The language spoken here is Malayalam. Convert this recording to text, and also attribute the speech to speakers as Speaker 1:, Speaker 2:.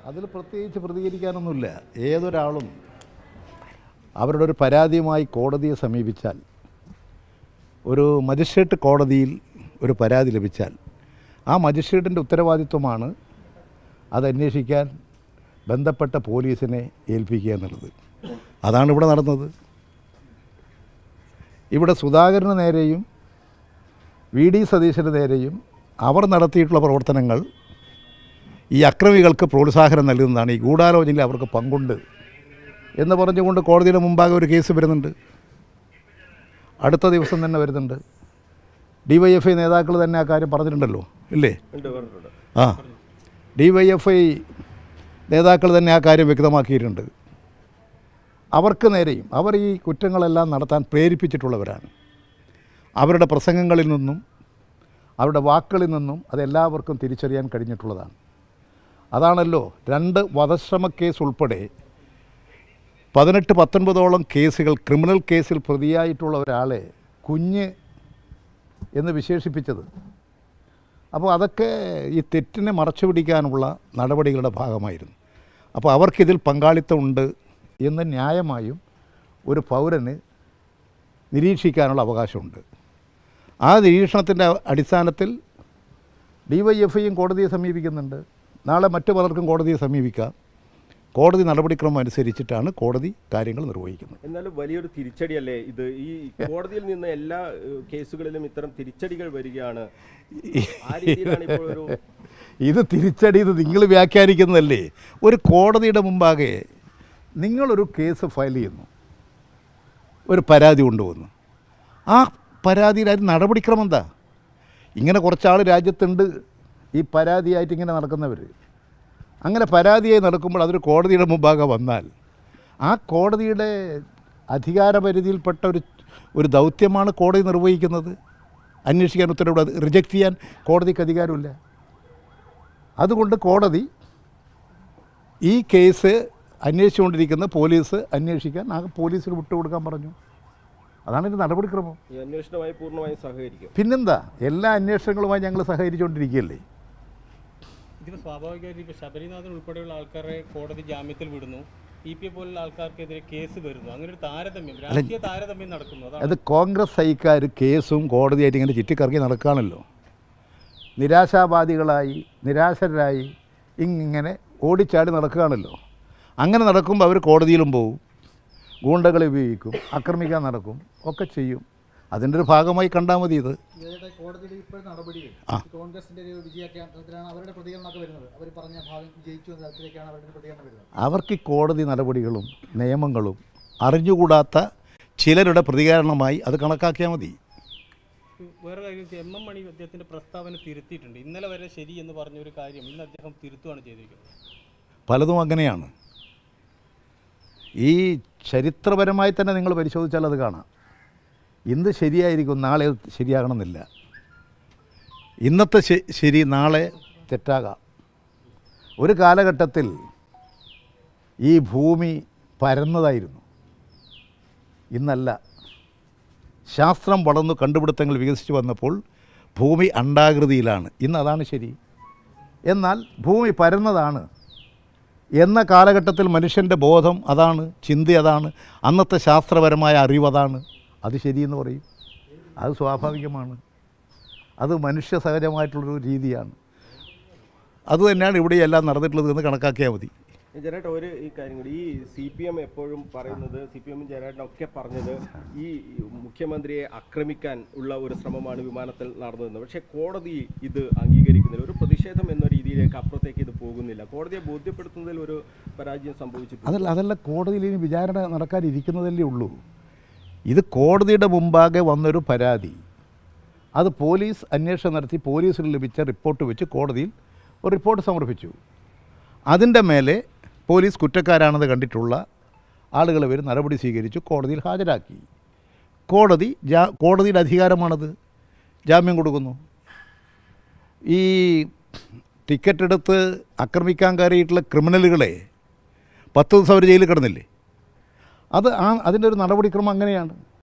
Speaker 1: അതിൽ പ്രത്യേകിച്ച് പ്രതികരിക്കാനൊന്നുമില്ല ഏതൊരാളും അവരുടെ ഒരു പരാതിയുമായി കോടതിയെ സമീപിച്ചാൽ ഒരു മജിസ്ട്രേറ്റ് കോടതിയിൽ ഒരു പരാതി ലഭിച്ചാൽ ആ മജിസ്ട്രേറ്റിൻ്റെ ഉത്തരവാദിത്വമാണ് അത് അന്വേഷിക്കാൻ ബന്ധപ്പെട്ട പോലീസിനെ ഏൽപ്പിക്കുക എന്നുള്ളത് അതാണ് ഇവിടെ നടന്നത് ഇവിടെ സുധാകരന് നേരെയും വി ഡി സതീശന് നേരെയും അവർ നടത്തിയിട്ടുള്ള പ്രവർത്തനങ്ങൾ ഈ അക്രമികൾക്ക് പ്രോത്സാഹനം നൽകുന്നതാണ് ഈ ഗൂഢാലോചനയിൽ അവർക്ക് പങ്കുണ്ട് എന്ന് പറഞ്ഞുകൊണ്ട് കോടതിയുടെ മുമ്പാകെ ഒരു കേസ് വരുന്നുണ്ട് അടുത്ത ദിവസം തന്നെ വരുന്നുണ്ട് ഡി വൈ എഫ് ഐ നേതാക്കൾ തന്നെ ആ കാര്യം പറഞ്ഞിട്ടുണ്ടല്ലോ ഇല്ലേ
Speaker 2: ഉണ്ട് പറഞ്ഞിട്ടുണ്ട്
Speaker 1: ആ ഡി വൈ എഫ് ഐ നേതാക്കൾ തന്നെ ആ കാര്യം വ്യക്തമാക്കിയിട്ടുണ്ട് അവർക്ക് നേരെയും അവർ ഈ കുറ്റങ്ങളെല്ലാം നടത്താൻ പ്രേരിപ്പിച്ചിട്ടുള്ളവരാണ് അവരുടെ പ്രസംഗങ്ങളിൽ നിന്നും അവരുടെ വാക്കുകളിൽ നിന്നും അതെല്ലാവർക്കും തിരിച്ചറിയാൻ കഴിഞ്ഞിട്ടുള്ളതാണ് അതാണല്ലോ രണ്ട് വധശ്രമ കേസ് ഉൾപ്പെടെ പതിനെട്ട് പത്തൊൻപതോളം കേസുകൾ ക്രിമിനൽ കേസിൽ പ്രതിയായിട്ടുള്ള ഒരാളെ കുഞ്ഞ് എന്ന് വിശേഷിപ്പിച്ചത് അപ്പോൾ അതൊക്കെ ഈ തെറ്റിനെ മറച്ചു പിടിക്കാനുള്ള നടപടികളുടെ ഭാഗമായിരുന്നു അപ്പോൾ അവർക്കിതിൽ പങ്കാളിത്തമുണ്ട് എന്ന് ന്യായമായും ഒരു പൗരന് നിരീക്ഷിക്കാനുള്ള അവകാശമുണ്ട് ആ നിരീക്ഷണത്തിൻ്റെ അടിസ്ഥാനത്തിൽ ഡി വൈ എഫ് ഐയും കോടതിയെ സമീപിക്കുന്നുണ്ട് നാളെ മറ്റു പലർക്കും കോടതിയെ സമീപിക്കാം കോടതി നടപടിക്രമം അനുസരിച്ചിട്ടാണ് കോടതി കാര്യങ്ങൾ നിർവഹിക്കുന്നത്
Speaker 2: എന്നാലും വലിയൊരു തിരിച്ചടിയല്ലേ ഇത് ഈ കോടതിയിൽ നിന്ന് എല്ലാ ഏഹ്, കേസുകളിലും ഇത്തരം തിരിച്ചടികൾ വരികയാണ് ആ രീതിയിലാണ് ഇപ്പോൾ ഒരു
Speaker 1: ഇത് തിരിച്ചടി ഇത് നിങ്ങൾ വ്യാഖ്യാനിക്കുന്നതല്ലേ ഒരു കോടതിയുടെ മുമ്പാകെ നിങ്ങളൊരു കേസ് ഫയൽ ചെയ്യുന്നു ഒരു പരാതി കൊണ്ടുവന്നു ആ പരാതിയിൽ അതിന് നടപടിക്രമം എന്താ ഇങ്ങനെ കുറച്ചാൾ രാജ്യത്തുണ്ട് ഈ പരാതിയായിട്ട് ഇങ്ങനെ നടക്കുന്നവർ അങ്ങനെ പരാതിയായി നടക്കുമ്പോൾ അതൊരു കോടതിയുടെ മുമ്പാകെ വന്നാൽ ആ കോടതിയുടെ അധികാരപരിധിയിൽപ്പെട്ട ഒരു ഒരു ദൗത്യമാണ് കോടതി നിർവഹിക്കുന്നത് അന്വേഷിക്കാൻ ഉത്തരവ് റിജക്റ്റ് ചെയ്യാൻ കോടതിക്ക് അധികാരമില്ല അതുകൊണ്ട് കോടതി ഈ കേസ് അന്വേഷിച്ചുകൊണ്ടിരിക്കുന്ന പോലീസ് അന്വേഷിക്കാൻ ആ പോലീസിന് വിട്ടുകൊടുക്കാൻ പറഞ്ഞു അതാണ് ഇതിൻ്റെ നടപടിക്രമം
Speaker 2: ഈ അന്വേഷണവുമായി പൂർണ്ണമായും സഹകരിക്കും
Speaker 1: പിന്നെന്താ എല്ലാ അന്വേഷണങ്ങളുമായി ഞങ്ങൾ സഹകരിച്ചുകൊണ്ടിരിക്കുകയല്ലേ
Speaker 3: ഇതിപ്പോൾ സ്വാഭാവികമായിട്ട് ഇപ്പോൾ ശബരിനാഥൻ ഉൾപ്പെടെയുള്ള ആൾക്കാരെ കോടതി ജാമ്യത്തിൽ വിടുന്നു ഇ പി എ പോലുള്ള ആൾക്കാർക്കെതിരെ കേസ് വരുന്നു അങ്ങനെ ഒരു താരതമ്യം രാഷ്ട്രീയ താരതമ്യം നടക്കുന്നു അതാണ്
Speaker 1: അത് കോൺഗ്രസ് ഐക്കാർ കേസും കോടതിയായിട്ട് ഇങ്ങനെ ചുറ്റിക്കറങ്ങി നടക്കുകയാണല്ലോ നിരാശാവാദികളായി നിരാശരായി ഇങ്ങനെ ഓടിച്ചാടി നടക്കുകയാണല്ലോ അങ്ങനെ നടക്കുമ്പോൾ അവർ കോടതിയിലും പോകും ഗൂണ്ടകളെ ഉപയോഗിക്കും ആക്രമിക്കാൻ നടക്കും ഒക്കെ ചെയ്യും അതിൻ്റെ ഒരു ഭാഗമായി കണ്ടാൽ മതി ഇത്
Speaker 4: ഇവരുടെ കോടതിയുടെ ഇപ്പോഴത്തെ നടപടിയിൽ കോൺഗ്രസിന്റെ ഒരു വിജയത്തിലാണ് അവരുടെ പ്രതികരണമൊക്കെ വരുന്നത് അവർ പറഞ്ഞ ഭാഗം വിജയിച്ചു എന്ന തരത്തിലേക്കാണ് അവരുടെ പ്രതികരണം വരുന്നത്
Speaker 1: അവർക്ക് ഈ കോടതി നടപടികളും നിയമങ്ങളും അറിഞ്ഞുകൂടാത്ത ചിലരുടെ പ്രതികരണമായി അത് കണക്കാക്കിയാൽ മതി
Speaker 3: വേറെ കാര്യം എം എം മണി അദ്ദേഹത്തിന്റെ പ്രസ്താവന തിരുത്തിയിട്ടുണ്ട് ഇന്നലെ വരെ ശരി എന്ന് പറഞ്ഞ ഒരു കാര്യം ഇന്ന് അദ്ദേഹം തിരുത്തുകയാണ് ചെയ്തിരിക്കുന്നത്
Speaker 1: പലതും അങ്ങനെയാണ് ഈ ചരിത്രപരമായി തന്നെ നിങ്ങൾ പരിശോധിച്ചാൽ അത് കാണാം ഇന്ന് ശരിയായിരിക്കും നാളെ അത് ശരിയാകണമെന്നില്ല ഇന്നത്തെ ശ- ശരി നാളെ തെറ്റാകാം ഒരു കാലഘട്ടത്തിൽ ഈ ഭൂമി പരന്നതായിരുന്നു ഇന്നല്ല ശാസ്ത്രം വളർന്നു കണ്ടുപിടുത്തങ്ങൾ വികസിച്ചു വന്നപ്പോൾ ഭൂമി അണ്ടാകൃതിയിലാണ് ഇന്ന് അതാണ് ശരി എന്നാൽ ഭൂമി പരന്നതാണ് എന്ന കാലഘട്ടത്തിൽ മനുഷ്യൻ്റെ ബോധം അതാണ് ചിന്ത അതാണ് അന്നത്തെ ശാസ്ത്രപരമായ അറിവ് അതാണ് അത് ശരിയെന്ന് പറയും അത് സ്വാഭാവികമാണ് അത് മനുഷ്യ സഹജമായിട്ടുള്ളൊരു രീതിയാണ് അതുതന്നെയാണ് ഇവിടെ എല്ലാം നടന്നിട്ടുള്ളത് എന്ന് കണക്കാക്കിയാൽ മതി
Speaker 2: ജനേട്ട ഒരു ഈ കാര്യം കൂടി ഈ സി പി എം എപ്പോഴും പറയുന്നത് സി പി എമ്മും ജനേട്ടനൊക്കെ പറഞ്ഞത് ഈ മുഖ്യമന്ത്രിയെ ആക്രമിക്കാൻ ഉള്ള ഒരു ശ്രമമാണ് വിമാനത്തിൽ നടന്നതെന്ന് പക്ഷേ കോടതി ഇത് അംഗീകരിക്കുന്നില്ല ഒരു പ്രതിഷേധം എന്ന രീതിയിലേക്ക് അപ്പുറത്തേക്ക് ഇത് പോകുന്നില്ല കോടതിയെ ബോധ്യപ്പെടുത്തുന്നതിൽ ഒരു പരാജയം സംഭവിച്ചിട്ടുണ്ട്
Speaker 1: അതല്ല അതല്ല കോടതിയിൽ ഇനി വിചാരണ നടക്കാനിരിക്കുന്നതല്ലേ ഉള്ളൂ ഇത് കോടതിയുടെ മുമ്പാകെ വന്നൊരു പരാതി അത് പോലീസ് അന്വേഷണം നടത്തി പോലീസിന് ലഭിച്ച റിപ്പോർട്ട് വെച്ച് കോടതിയിൽ ഒരു റിപ്പോർട്ട് സമർപ്പിച്ചു അതിൻ്റെ മേലെ പോലീസ് കുറ്റക്കാരാണെന്ന് കണ്ടിട്ടുള്ള ആളുകൾ വരും നടപടി സ്വീകരിച്ചു കോടതിയിൽ ഹാജരാക്കി കോടതി ജാ കോടതിയുടെ അധികാരമാണത് ജാമ്യം കൊടുക്കുന്നു ഈ ടിക്കറ്റ് എടുത്ത് ആക്രമിക്കാൻ കയറിയിട്ടുള്ള ക്രിമിനലുകളെ പത്ത് ദിവസം അവർ ജയിലിൽ കിടന്നില്ലേ അത് ആ അതിൻ്റെ ഒരു നടപടിക്രമം അങ്ങനെയാണ്